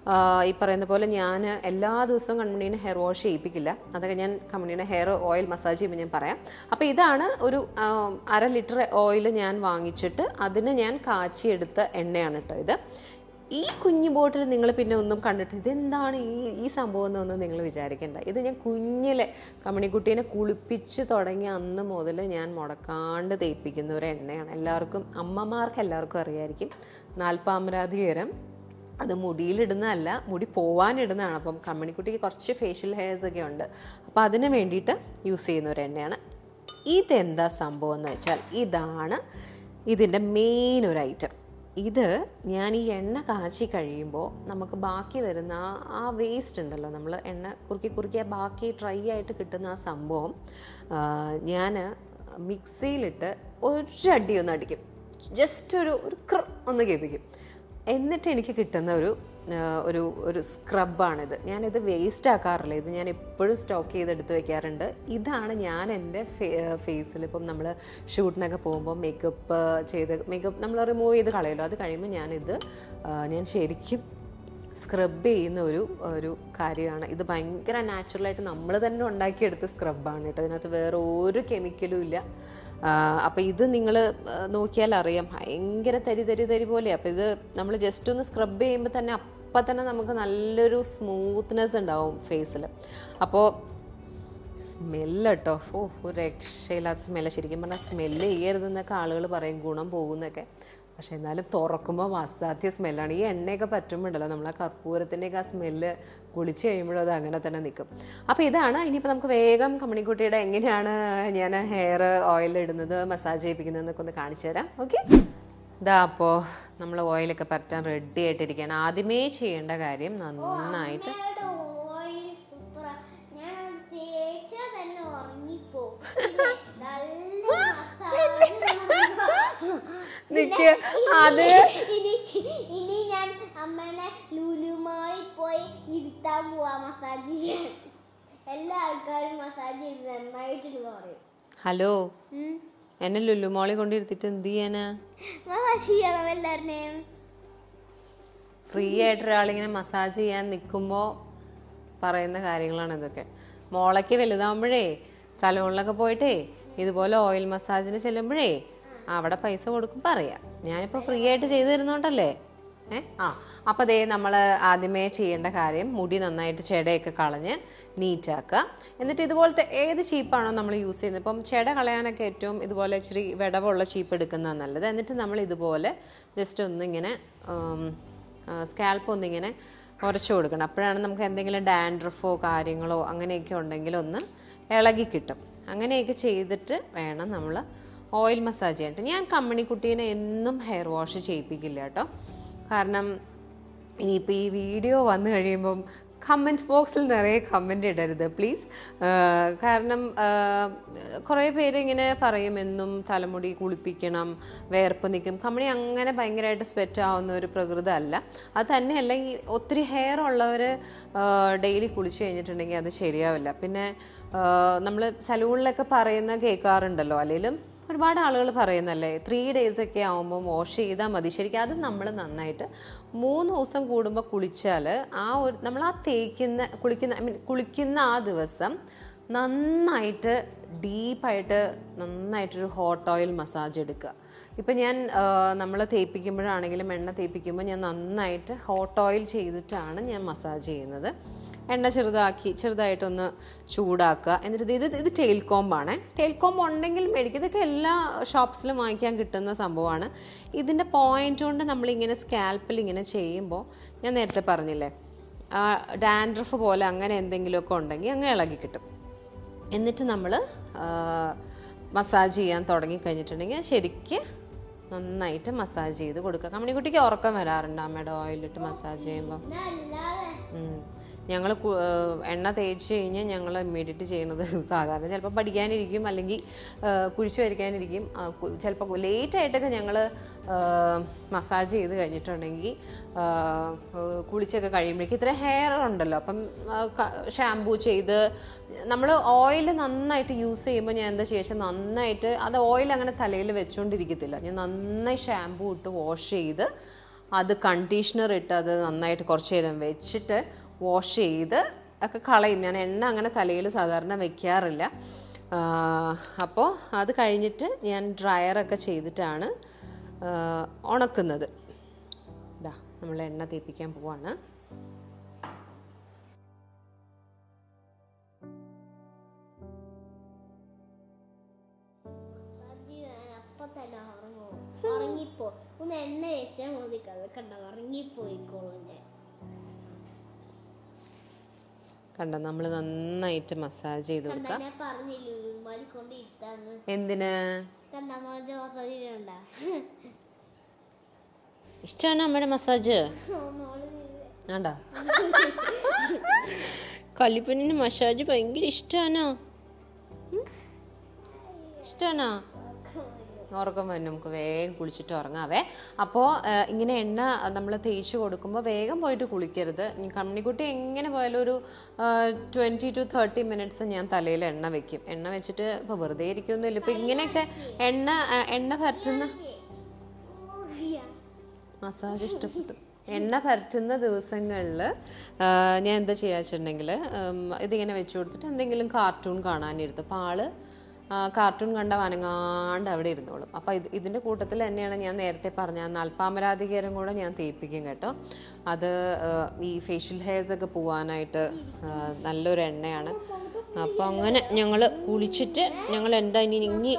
ആ, ഈ പറയുന്ന പോലെ ഞാൻ എല്ലാ ദിവസവും കൺമണീനെ ഹെയർ വാഷ് ചെയ്യിപ്പിക്കില്ല അതൊക്കെ ഞാൻ കൺമണീനെ ഹെയർ ഓയിൽ മസാജ് ചെയ്യുമ്പോൾ ഞാൻ പറയാം അപ്പോൾ ഇതാണ് ഒരു ആ, അര ലിറ്റർ ഓയിൽ ഞാൻ വാങ്ങിച്ചിട്ട് അതിന് ഞാൻ കാച്ചിയെടുത്ത എണ്ണയാണ് കേട്ടോ ഇത് ഈ കുഞ്ഞു ബോട്ടിൽ നിങ്ങൾ പിന്നെ ഒന്നും കണ്ടിട്ട് ഇതെന്താണ് ഈ ഈ സംഭവം എന്നൊന്നും നിങ്ങൾ വിചാരിക്കേണ്ട ഇത് ഞാൻ കുഞ്ഞിലെ കമണിക്കുട്ടീനെ കുളിപ്പിച്ച് തുടങ്ങിയ അന്ന് മുതൽ ഞാൻ മുടക്കാണ്ട് തേപ്പിക്കുന്ന ഒരു എണ്ണയാണ് എല്ലാവർക്കും അമ്മമാർക്ക് എല്ലാവർക്കും അറിയായിരിക്കും നാൽപ്പാമരാധികരം അത് മുടിയിലിടുന്നതല്ല മുടി പോവാനിടുന്നതാണ് അപ്പം കമ്മണിക്കുട്ടിക്ക് കുറച്ച് ഫേഷ്യൽ ഹെയർസ് ഒക്കെ ഉണ്ട് അപ്പോൾ അതിന് വേണ്ടിയിട്ട് യൂസ് ചെയ്യുന്ന ഒരു എണ്ണയാണ് ഇതെന്താ സംഭവം എന്ന് വെച്ചാൽ ഇതാണ് ഇതിൻ്റെ മെയിൻ ഒരു ഐറ്റം ഇത് ഞാൻ ഈ എണ്ണ കാച്ചി കഴിയുമ്പോൾ നമുക്ക് ബാക്കി വരുന്ന ആ ആ വേസ്റ്റ് ഉണ്ടല്ലോ നമ്മൾ എണ്ണ കുറുക്കി കുറുക്കി ആ ബാക്കി ഡ്രൈ ആയിട്ട് കിട്ടുന്ന ആ സംഭവം ഞാൻ മിക്സിയിലിട്ട് ഒരടി ഒന്ന് അടിക്കും ജസ്റ്റ് ഒരു ഒരു ക്ര ഒന്ന് കേൾപ്പിക്കും എന്നിട്ട് എനിക്ക് കിട്ടുന്ന ഒരു ആ, ഒരു ഒരു സ്ക്രബാണിത് ഞാനിത് വേസ്റ്റ് ആക്കാറില്ല ഇത് ഞാൻ എപ്പോഴും സ്റ്റോക്ക് ചെയ്തെടുത്ത് വെക്കാറുണ്ട് ഇതാണ് ഞാൻ എൻ്റെ ഫേസിൽ ഇപ്പം നമ്മൾ ഷൂട്ടിനൊക്കെ പോകുമ്പോൾ മേക്കപ്പ് ചെയ്ത് മേക്കപ്പ് നമ്മൾ റിമൂവ് ചെയ്ത് കളയല്ലോ അത് കഴിയുമ്പോൾ ഞാനിത് ആ, ഞാൻ ശരിക്കും സ്ക്രബ് ചെയ്യുന്ന ഒരു ഒരു കാര്യമാണ് ഇത് ഭയങ്കര നാച്ചുറലായിട്ട് നമ്മൾ തന്നെ ഉണ്ടാക്കിയെടുത്ത സ്ക്രബാണ് കേട്ടോ ഇതിനകത്ത് വേറെ ഒരു കെമിക്കലും ഇല്ല അപ്പോൾ ഇത് നിങ്ങൾ നോക്കിയാൽ അറിയാം ഭയങ്കര തരി തരി തരി പോലെ അപ്പോൾ ഇത് നമ്മൾ ജസ്റ്റ് ഒന്ന് സ്ക്രബ് ചെയ്യുമ്പോൾ തന്നെ അപ്പം തന്നെ നമുക്ക് നല്ലൊരു സ്മൂത്ത്നെസ് ഉണ്ടാവും ഫേസിൽ അപ്പോൾ സ്മെല്ല് കേട്ടോ ഓ ഒരു രക്ഷയില്ലാത്ത സ്മെല്ല് ശരിക്കും പറഞ്ഞാൽ സ്മെല്ല് ചെയ്യരുതെന്നൊക്കെ ആളുകൾ പറയും ഗുണം പോകുന്നൊക്കെ പക്ഷെ എന്നാലും തുറക്കുമ്പോൾ അസാധ്യ സ്മെല്ലാണ് ഈ എണ്ണയൊക്കെ പറ്റുമ്പോണ്ടല്ലോ നമ്മൾ ആ കർപ്പൂരത്തിൻ്റെയൊക്കെ ആ സ്മെല്ല് കുളിച്ച് കഴിയുമ്പോഴും അത് അങ്ങനെ തന്നെ നിൽക്കും അപ്പോൾ ഇതാണ് ഇനിയിപ്പോൾ നമുക്ക് വേഗം കമ്മണിക്കുട്ടിയുടെ എങ്ങനെയാണ് ഞാൻ ഹെയർ ഓയിൽ ഇടുന്നത് മസാജ് ചെയ്യിപ്പിക്കുന്നതെന്നൊക്കെ ഒന്ന് കാണിച്ചു തരാം ഓക്കെ ഇതാ അപ്പോൾ നമ്മൾ ഓയിലൊക്കെ പറ്റാൻ റെഡി ആയിട്ടിരിക്കുകയാണ് ആദ്യമേ ചെയ്യേണ്ട കാര്യം നന്നായിട്ട് അമ്മയുടെ ഓയിൽ സൂപ്പറാ ഞാൻ അത് തേച്ചാ തന്നെ ഉറങ്ങിപ്പോ പിന്നെ നല്ല മസാജ് നിക്ക് അത് ഇനി ഇനി ഞാൻ അമ്മേനെ ലുലുമായി പോയി ഇരുത്താൻ പോവാ മസാജ് ചെയ്യാൻ എല്ലാ ആൾക്കാരും മസാജ് ചെയ്ത് നന്നായിട്ടുണ്ട് പറയും ഹലോ എന്നെ ലുല്ലുമോളി കൊണ്ടിരുത്തിട്ട് എന്ത് ചെയ്യാനാ മസാജ് ചെയ്യണം എല്ലാവരുടെയും ഫ്രീ ആയിട്ട് ഒരാളിങ്ങനെ മസാജ് ചെയ്യാൻ നിൽക്കുമ്പോൾ പറയുന്ന കാര്യങ്ങളാണ് ഇതൊക്കെ മോളയ്ക്ക് വലുതാവുമ്പോഴേ സലൂണിലൊക്കെ പോയിട്ടേ ഇതുപോലെ ഓയിൽ മസാജിന് ചെല്ലുമ്പോഴേ അവിടെ പൈസ കൊടുക്കും പറയാം ഞാനിപ്പോൾ ഫ്രീ ആയിട്ട് ചെയ്തു തരുന്നോണ്ടല്ലേ ഏ ആ അപ്പോൾ ദേ നമ്മൾ ആദ്യമേ ചെയ്യേണ്ട കാര്യം മുടി നന്നായിട്ട് ചെടയൊക്കെ കളഞ്ഞ് നീറ്റാക്കുക എന്നിട്ട് ഇതുപോലത്തെ ഏത് ചീപ്പാണോ നമ്മൾ യൂസ് ചെയ്യുന്നത് ഇപ്പം ചെട കളയാനൊക്കെ ഏറ്റവും ഇതുപോലെ ഇച്ചിരി വിടവുള്ള ചീപ്പ് എടുക്കുന്നതാണ് നല്ലത് എന്നിട്ട് നമ്മൾ ഇതുപോലെ ജസ്റ്റ് ഒന്നിങ്ങനെ സ്കാൽപ്പ് ഒന്നിങ്ങനെ ഉരച്ചു കൊടുക്കണം അപ്പോഴാണ് നമുക്ക് എന്തെങ്കിലും ഡാൻഡ്രഫോ കാര്യങ്ങളോ അങ്ങനെയൊക്കെ ഉണ്ടെങ്കിൽ ഒന്ന് ഇളകി കിട്ടും അങ്ങനെയൊക്കെ ചെയ്തിട്ട് വേണം നമ്മൾ ഓയിൽ മസാജ് ചെയ്യാനായിട്ട് ഞാൻ കമ്മണിക്കുട്ടീനെ എന്നും ഹെയർ വാഷ് ചെയ്യിപ്പിക്കില്ല കേട്ടോ കാരണം ഇനിയിപ്പോൾ ഈ വീഡിയോ വന്നു കഴിയുമ്പം കമൻറ്റ് ബോക്സിൽ നിറയെ കമൻ്റ് ഇടരുത് പ്ലീസ് കാരണം കുറേ പേര് ഇങ്ങനെ പറയും എന്നും തലമുടി കുളിപ്പിക്കണം വേർപ്പ് നിൽക്കും കമ്മണി അങ്ങനെ ഭയങ്കരമായിട്ട് സ്വെറ്റ് ആവുന്ന ഒരു പ്രകൃതം അല്ല അത് തന്നെയല്ല ഈ ഒത്തിരി ഹെയർ ഉള്ളവർ ഡെയിലി കുളിച്ച് കഴിഞ്ഞിട്ടുണ്ടെങ്കിൽ അത് ശരിയാവില്ല പിന്നെ നമ്മൾ സലൂണിലൊക്കെ പറയുന്ന കേൾക്കാറുണ്ടല്ലോ അല്ലെങ്കിലും ഒരുപാട് ആളുകൾ പറയുന്നല്ലേ ത്രീ ഡേയ്സ് ഒക്കെ ആകുമ്പോൾ വാഷ് ചെയ്താൽ മതി ശരിക്കും അത് നമ്മൾ നന്നായിട്ട് മൂന്ന് ദിവസം കൂടുമ്പോൾ കുളിച്ചാൽ ആ ഒരു നമ്മൾ ആ തേക്കുന്ന കുളിക്കുന്ന ഐ മീൻ കുളിക്കുന്ന ആ ദിവസം നന്നായിട്ട് ഡീപ്പായിട്ട് നന്നായിട്ടൊരു ഹോട്ട് ഓയിൽ മസാജ് എടുക്കുക ഇപ്പം ഞാൻ നമ്മൾ തേപ്പിക്കുമ്പോഴാണെങ്കിലും എണ്ണ തേപ്പിക്കുമ്പോൾ ഞാൻ നന്നായിട്ട് ഹോട്ട് ഓയിൽ ചെയ്തിട്ടാണ് ഞാൻ മസാജ് ചെയ്യുന്നത് എണ്ണ ചെറുതാക്കി ചെറുതായിട്ടൊന്ന് ചൂടാക്കുക എന്നിട്ട് ഇത് ഇത് ഇത് ടെയിൽ കോമ്പാണ് ടെയിൽ കോമ്പ് ഉണ്ടെങ്കിൽ മേടിക്കും ഇതൊക്കെ എല്ലാ ഷോപ്സിലും വാങ്ങിക്കാൻ കിട്ടുന്ന സംഭവമാണ് ഇതിൻ്റെ പോയിന്റ് കൊണ്ട് നമ്മളിങ്ങനെ സ്കാൽപ്പിൽ ഇങ്ങനെ ചെയ്യുമ്പോൾ ഞാൻ നേരത്തെ പറഞ്ഞില്ലേ ഡാൻഡ്രഫ് പോലെ അങ്ങനെ എന്തെങ്കിലുമൊക്കെ ഉണ്ടെങ്കിൽ അങ്ങ് ഇളകി കിട്ടും എന്നിട്ട് നമ്മൾ മസാജ് ചെയ്യാൻ തുടങ്ങി കഴിഞ്ഞിട്ടുണ്ടെങ്കിൽ ശരിക്ക് നന്നായിട്ട് മസാജ് ചെയ്ത് കൊടുക്കുക കമ്മണിക്കുട്ടിക്ക് ഉറക്കം വരാറുണ്ട് അമ്മയുടെ ഓയിലിട്ട് മസാജ് ചെയ്യുമ്പോൾ അല്ലാതെ ഞങ്ങൾ എണ്ണ തേച്ച് കഴിഞ്ഞാൽ ഞങ്ങൾ ഇമ്മീഡിയറ്റ് ചെയ്യുന്നത് സാധാരണ ചിലപ്പോൾ പഠിക്കാനിരിക്കും അല്ലെങ്കിൽ കുഴിച്ചു വരയ്ക്കാനിരിക്കും ചിലപ്പോൾ ലേറ്റ് ആയിട്ടൊക്കെ ഞങ്ങൾ മസാജ് ചെയ്ത് കഴിഞ്ഞിട്ടുണ്ടെങ്കിൽ ആ, കുളിച്ചൊക്കെ കഴിയുമ്പോഴേക്കും ഇത്ര ഹെയർ ഉണ്ടല്ലോ അപ്പം ഷാമ്പൂ ചെയ്ത് നമ്മൾ ഓയിൽ നന്നായിട്ട് യൂസ് ചെയ്യുമ്പോൾ ഞാൻ എന്താ ശേഷം നന്നായിട്ട് അത് ഓയിൽ അങ്ങനെ തലയിൽ വെച്ചുകൊണ്ടിരിക്കത്തില്ല ഞാൻ നന്നായി ഷാമ്പൂ ഇട്ട് വാഷ് ചെയ്ത് അത് കണ്ടീഷണർ ഇട്ട് അത് നന്നായിട്ട് കുറച്ച് നേരം വെച്ചിട്ട് വാഷ് ചെയ്ത് ഒക്കെ കളയും ഞാൻ എണ്ണ അങ്ങനെ തലയിൽ സാധാരണ വെക്കാറില്ല അപ്പോൾ അത് കഴിഞ്ഞിട്ട് ഞാൻ ഡ്രയറൊക്കെ ചെയ്തിട്ടാണ് ആ, ഉണക്കുന്നത് ഇതാ നമ്മൾ എണ്ണ തേപ്പിക്കാൻ പോവാണ് അപ്പൊ തന്നെ ഉറങ്ങുമോ ഉറങ്ങിപ്പോ ഒന്ന് എണ്ണ വെച്ചാൽ മതി കഥ കണ്ട ഉറങ്ങിപ്പോയിക്കോളൂ ഞാൻ കണ്ടോ നമ്മൾ നന്നായിട്ട് മസാജ് ചെയ്ത് കണ്ട കൊടുക്കാം ഞാൻ പറഞ്ഞില്ലേ ഉരുമാലി കൊണ്ട് ഇരുത്താന്ന് എന്തിന് കണ്ട മാതിരി മസാജിലുണ്ട ഇഷ്ടമാണ് അമ്മയുടെ മസാജ് വേണ്ട കല്ലിപ്പണ്ണിന് മസാജ് ഭയങ്കര ഇഷ്ടമാണോ ഇഷ്ടമാണോ ഉറക്കം വരും നമുക്ക് വേഗം കുളിച്ചിട്ട് ഉറങ്ങാവേ അപ്പോൾ ഇങ്ങനെ എണ്ണ നമ്മൾ തേച്ച് കൊടുക്കുമ്പോൾ വേഗം പോയിട്ട് കുളിക്കരുത് ഈ കണ്ണിക്കുട്ടി എങ്ങനെ പോയാലും ഒരു ട്വൻറ്റി ടു തേർട്ടി മിനിറ്റ്സ് ഞാൻ തലയിൽ എണ്ണ വെക്കും എണ്ണ വെച്ചിട്ട് ഇപ്പോൾ വെറുതെ ഇരിക്കുന്നില്ല ഇപ്പോൾ ഇങ്ങനെയൊക്കെ എണ്ണ ആ, എണ്ണ പറ്റുന്ന മസാജ് ഇഷ്ടപ്പെട്ടു എണ്ണ പരട്ടുന്ന ദിവസങ്ങളിൽ ഞാൻ എന്താ ചെയ്യുക വെച്ചിട്ടുണ്ടെങ്കിൽ ഇതിങ്ങനെ വെച്ച് കൊടുത്തിട്ട് എന്തെങ്കിലും കാർട്ടൂൺ കാണാനിരുത്തും അപ്പോൾ ആള് കാർട്ടൂൺ കണ്ട വനങ്ങാണ്ട് അവിടെ ഇരുന്നോളും അപ്പോൾ ഇത് ഇതിൻ്റെ കൂട്ടത്തിൽ തന്നെയാണ് ഞാൻ നേരത്തെ പറഞ്ഞ ആ നാൽപ്പാമരാധികാരം കൂടെ ഞാൻ തേപ്പിക്കും കേട്ടോ അത് ആ, ഈ ഫേഷ്യൽ ഹെയർസ് ഒക്കെ പോവാനായിട്ട് ആ, നല്ലൊരു എണ്ണയാണ് അപ്പോൾ അങ്ങനെ ഞങ്ങൾ കുളിച്ചിട്ട് ഞങ്ങൾ എന്താ ഇനി ഇനി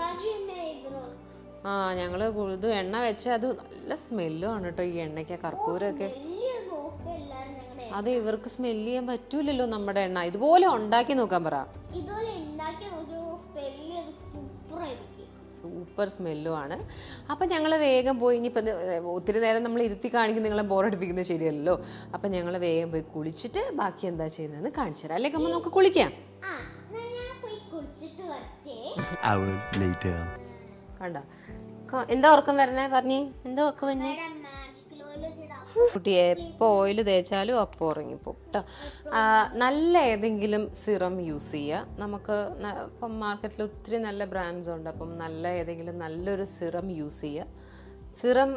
ആ ഞങ്ങൾ ഇത് എണ്ണ വെച്ച് അത് നല്ല സ്മെല്ലും ആണ് കേട്ടോ ഈ എണ്ണയ്ക്ക് കർപ്പൂരമൊക്കെ നോക്കെല്ലാരും ഞങ്ങളുടെ അത് ഇവർക്ക് സ്മെല്ല് ചെയ്യാൻ പറ്റൂലല്ലോ നമ്മുടെ എണ്ണ ഇതുപോലെ ഉണ്ടാക്കി നോക്കാൻ പറ ഇതുപോലെ ഉണ്ടാക്കി നോക്കുമ്പോൾ സ്പെല്ല് സൂപ്പറായിരിക്കും സൂപ്പർ സ്മെല്ലും ആണ് അപ്പം ഞങ്ങൾ വേഗം പോയി ഇനിയിപ്പോൾ ഒത്തിരി നേരം നമ്മൾ ഇരുത്തി കാണിക്കും നിങ്ങളെ ബോറടിപ്പിക്കുന്നത് ശരിയല്ലല്ലോ അപ്പം ഞങ്ങൾ വേഗം പോയി കുളിച്ചിട്ട് ബാക്കി എന്താ ചെയ്യുന്നതെന്ന് കാണിച്ചു തരാം അല്ലെങ്കിൽ അമ്മ നമുക്ക് കുളിക്കാം ആ എന്നാ ഞാൻ പോയി കുളിച്ചിട്ട് വരട്ടെ hour later. കണ്ട എന്താ ഉറക്കം വരണേ പറഞ്ഞേ എന്താ ഉറക്കം വരണേ മേഡം മാസ്കിലോയില് വെച്ചിടാം കുട്ടി എപ്പോൾ ഓയിൽ തേച്ചാലും അപ്പോൾ ഉറങ്ങിപ്പോവും കേട്ടോ നല്ല ഏതെങ്കിലും സിറം യൂസ് ചെയ്യുക നമുക്ക് ന- ഇപ്പം മാർക്കറ്റിൽ ഒത്തിരി നല്ല ബ്രാൻഡ്സ് ഉണ്ട് അപ്പം നല്ല ഏതെങ്കിലും നല്ലൊരു സിറം യൂസ് ചെയ്യുക സിറം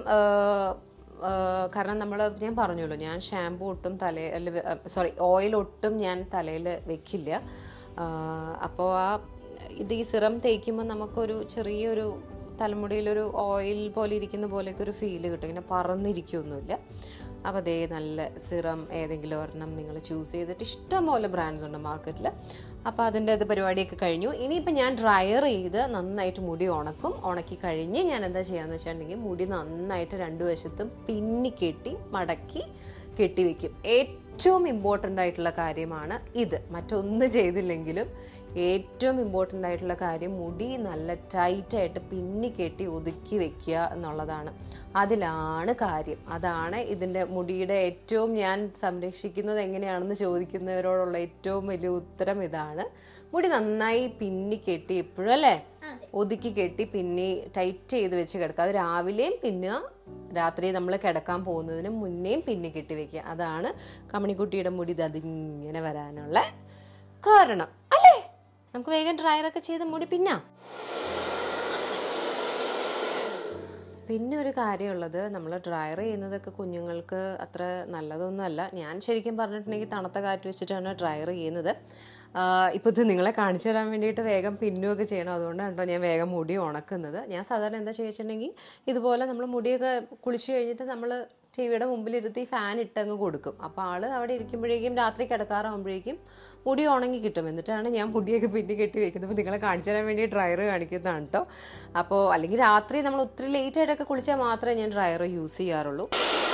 കാരണം നമ്മൾ ഞാൻ പറഞ്ഞല്ലോ ഞാൻ ഷാമ്പു ഒട്ടും തല സോറി ഓയിൽ ഒട്ടും ഞാൻ തലയിൽ വെക്കില്ല അപ്പോൾ ആ ഇത് ഈ സിറം തേക്കുമ്പോൾ നമുക്കൊരു ചെറിയൊരു തലമുടിയിലൊരു ഓയിൽ പോലെ ഇരിക്കുന്ന പോലെയൊക്കെ ഒരു ഫീല് കിട്ടും ഇങ്ങനെ പറന്നിരിക്കുകയൊന്നുമില്ല അപ്പോൾ അതേ നല്ല സിറം ഏതെങ്കിലും ഒരെണ്ണം നിങ്ങൾ ചൂസ് ചെയ്തിട്ട് ഇഷ്ടംപോലെ ബ്രാൻഡ്സ് ഉണ്ട് മാർക്കറ്റിൽ അപ്പോൾ അതിൻ്റെ അത് പരിപാടിയൊക്കെ കഴിഞ്ഞു ഇനിയിപ്പോൾ ഞാൻ ഡ്രയർ ചെയ്ത് നന്നായിട്ട് മുടി ഉണക്കും ഉണക്കി കഴിഞ്ഞ് ഞാൻ എന്താ ചെയ്യാന്ന് വെച്ചിട്ടുണ്ടെങ്കിൽ മുടി നന്നായിട്ട് രണ്ടു വശത്തും പിന്നി കെട്ടി മടക്കി കെട്ടിവെക്കും ഏറ്റവും ഇമ്പോർട്ടൻ്റ് ആയിട്ടുള്ള കാര്യമാണ് ഇത് മറ്റൊന്നും ചെയ്തില്ലെങ്കിലും ഏറ്റവും ഇമ്പോർട്ടൻ്റ് ആയിട്ടുള്ള കാര്യം മുടി നല്ല ടൈറ്റായിട്ട് പിന്നി കെട്ടി ഒതുക്കി വെക്കുക എന്നുള്ളതാണ് അതിലാണ് കാര്യം അതാണ് ഇതിൻ്റെ മുടിയുടെ ഏറ്റവും ഞാൻ സംരക്ഷിക്കുന്നത് എങ്ങനെയാണെന്ന് ചോദിക്കുന്നവരോടുള്ള ഏറ്റവും വലിയ ഉത്തരം ഇതാണ് മുടി നന്നായി പിന്നി കെട്ടി എപ്പോഴും അല്ലേ ഒതുക്കി കെട്ടി പിന്നി ടൈറ്റ് ചെയ്ത് വെച്ച് കിടക്കുക അത് രാവിലെയും പിന്നുക രാത്രി നമ്മൾ കിടക്കാൻ പോകുന്നതിന് മുന്നേയും പിന്നി കെട്ടി വെക്കുക അതാണ് കമണിക്കുട്ടിയുടെ മുടി ഇത് അതിങ്ങനെ വരാനുള്ള കാരണം അല്ലേ നമുക്ക് വേഗം ഡ്രയറൊക്കെ ചെയ്ത് മുടി പിന്നാം പിന്നെ ഒരു കാര്യമുള്ളത് നമ്മൾ ഡ്രയർ ചെയ്യുന്നതൊക്കെ കുഞ്ഞുങ്ങൾക്ക് അത്ര നല്ലതൊന്നുമല്ല ഞാൻ ശരിക്കും പറഞ്ഞിട്ടുണ്ടെങ്കിൽ തണുത്ത കാറ്റ് വെച്ചിട്ടാണ് ഡ്രയർ ചെയ്യുന്നത് ഇപ്പോൾ ഇത് നിങ്ങളെ കാണിച്ചു തരാൻ വേണ്ടിയിട്ട് വേഗം പിന്നുമൊക്കെ ചെയ്യണം അതുകൊണ്ടാണ് കേട്ടോ ഞാൻ വേഗം മുടി ഉണക്കുന്നത് ഞാൻ സാധാരണ എന്താ ചോദിച്ചിട്ടുണ്ടെങ്കിൽ ഇതുപോലെ നമ്മൾ മുടിയൊക്കെ കുളിച്ച് കഴിഞ്ഞിട്ട് നമ്മൾ ടി വിയുടെ മുമ്പിലിരുത്തി ഫാൻ ഇട്ടങ്ങ് കൊടുക്കും അപ്പോൾ ആള് അവിടെ ഇരിക്കുമ്പോഴേക്കും രാത്രി കിടക്കാറാകുമ്പോഴേക്കും മുടി ഉണങ്ങി കിട്ടും എന്നിട്ടാണ് ഞാൻ മുടിയൊക്കെ പിന്നെ കെട്ടി വെക്കുന്നത് അപ്പോൾ നിങ്ങളെ കാണിച്ചു തരാൻ വേണ്ടി ഡ്രയർ കാണിക്കുന്നതാണ് കേട്ടോ അപ്പോൾ അല്ലെങ്കിൽ രാത്രി നമ്മൾ ഒത്തിരി ലേറ്റ് ആയിട്ടൊക്കെ കുളിച്ചാൽ മാത്രമേ ഞാൻ ഡ്രയർ യൂസ് ചെയ്യാറുള്ളൂ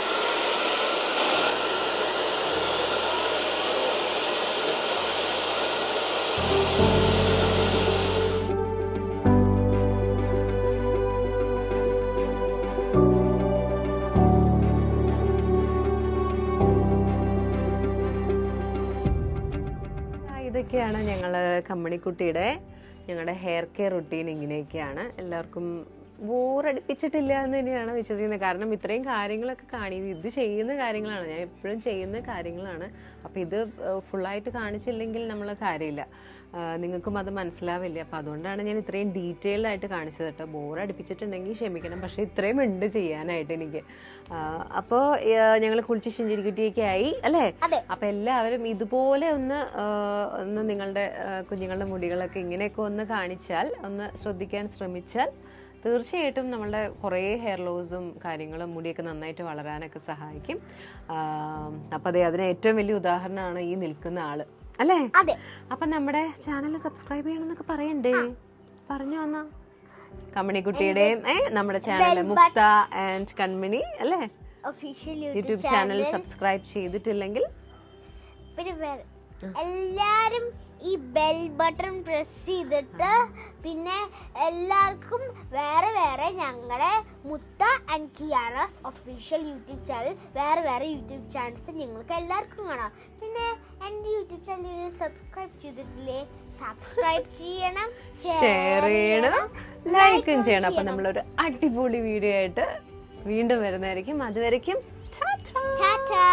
ആ, ഇതൊക്കെയാണ് ഞങ്ങൾ കമ്മണിക്കുട്ടിയുടെ ഞങ്ങളുടെ ഹെയർ കെയർ റുട്ടീൻ ഇങ്ങനെയൊക്കെയാണ് എല്ലാവർക്കും ബോറടിപ്പിച്ചിട്ടില്ല എന്ന് തന്നെയാണ് വിശ്വസിക്കുന്നത് കാരണം ഇത്രയും കാര്യങ്ങളൊക്കെ കാണി ഇത് ചെയ്യുന്ന കാര്യങ്ങളാണ് ഞാൻ എപ്പോഴും ചെയ്യുന്ന കാര്യങ്ങളാണ് അപ്പോൾ ഇത് ഫുള്ളായിട്ട് കാണിച്ചില്ലെങ്കിൽ നമ്മൾ കാര്യമില്ല ആ, നിങ്ങൾക്കും അത് മനസ്സിലാവില്ല അപ്പോൾ അതുകൊണ്ടാണ് ഞാൻ ഇത്രയും ഡീറ്റെയിൽഡ് ആയിട്ട് കാണിച്ചത് കേട്ടോ ബോറടിപ്പിച്ചിട്ടുണ്ടെങ്കിൽ ക്ഷമിക്കണം പക്ഷേ ഇത്രയും ഉണ്ട് ചെയ്യാനായിട്ട് എനിക്ക് അപ്പോൾ ഞങ്ങൾ കുളിച്ച് ശിഞ്ചിരിക്കുട്ടിയൊക്കെ ആയി അല്ലേ അതെ. അപ്പോൾ എല്ലാവരും ഇതുപോലെ ഒന്ന് ആ, ഒന്ന് നിങ്ങളുടെ ആ, കുഞ്ഞുങ്ങളുടെ മുടികളൊക്കെ ഇങ്ങനെയൊക്കെ ഒന്ന് കാണിച്ചാൽ ഒന്ന് ശ്രദ്ധിക്കാൻ ശ്രമിച്ചാൽ തീർച്ചയായിട്ടും നമ്മളുടെ കുറേ ഹെയർ ലോസും കാര്യങ്ങളും മുടിയൊക്കെ നന്നായിട്ട് വളരാനൊക്കെ സഹായിക്കും അപ്പം അതെ അതിന് ഏറ്റവും വലിയ ഉദാഹരണമാണ് ഈ നിൽക്കുന്ന ആള് അല്ലേ അതെ അപ്പം നമ്മുടെ ചാനൽ സബ്സ്ക്രൈബ് ചെയ്യണമെന്നൊക്കെ പറയണ്ടേ പറഞ്ഞു വന്നാ കമ്മണിക്കുട്ടിയുടെയും ഏ നമ്മുടെ ചാനൽ മുക്ത ആൻഡ് കൺമണി അല്ലേ ഒഫീഷ്യൽ യൂട്യൂബ് ചാനൽ സബ്സ്ക്രൈബ് ചെയ്തിട്ടില്ലെങ്കിൽ പിന്നെ വേറെ എല്ലാരും ഈ ബെൽ ബട്ടൺ പ്രസ് ചെയ്തിട്ട് പിന്നെ എല്ലാവർക്കും വേറെ വേറെ ഞങ്ങളുടെ Mutha and Kiara's official YouTube channel വേറെ വേറെ യൂട്യൂബ് ചാനൽസ് നിങ്ങൾക്ക് എല്ലാവർക്കും കാണാം പിന്നെ എൻ്റെ യൂട്യൂബ് ചാനൽ സബ്സ്ക്രൈബ് ചെയ്തിട്ടില്ലേ സബ്സ്ക്രൈബ് ചെയ്യണം ഷെയർ ചെയ്യണം ലൈക്കും ചെയ്യണം അപ്പം നമ്മളൊരു അടിപൊളി വീഡിയോ ആയിട്ട് വീണ്ടും വരുന്നതായിരിക്കും അതുവരയ്ക്കും tata tata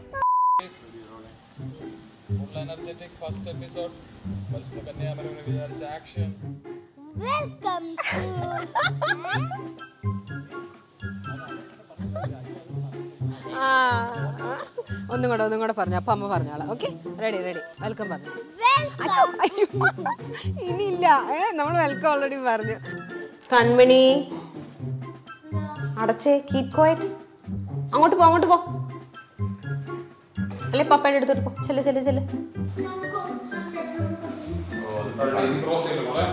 full energetic first episode മത്സ്യ കന്യാമരം വിചാരിച്ച ആക്ഷൻ വെൽക്കം ആ, ആ. ഒന്നും കൂടെ ഒന്നും കൂടെ പറഞ്ഞു അപ്പൊ അമ്മ പറഞ്ഞോളാം ഓക്കെ റെഡി റെഡി വെൽക്കം പറഞ്ഞു അയ്യോ, അയ്യോ. ഇനിയില്ല ഏ നമ്മൾ വെൽക്കം ഓൾറെഡി പറഞ്ഞു കൺമണി അടച്ചേ കീപ് ക്വയറ്റ് അങ്ങോട്ട് പോ അങ്ങോട്ട് പോ അല്ലെ പപ്പയുടെ അടുത്തോട്ട് പോ ചെല്ല് ചെല്ല് ചെല്ല് ക്രോസ് ചെയ്തു മോളെ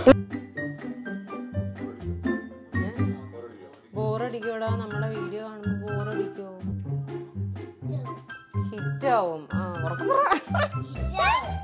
ബോറടിക്കോടാ നമ്മളെ വീഡിയോ കാണുമ്പോ ബോറടിക്കോ ഹിറ്റ് ആവും ആ ഉറക്കം പറ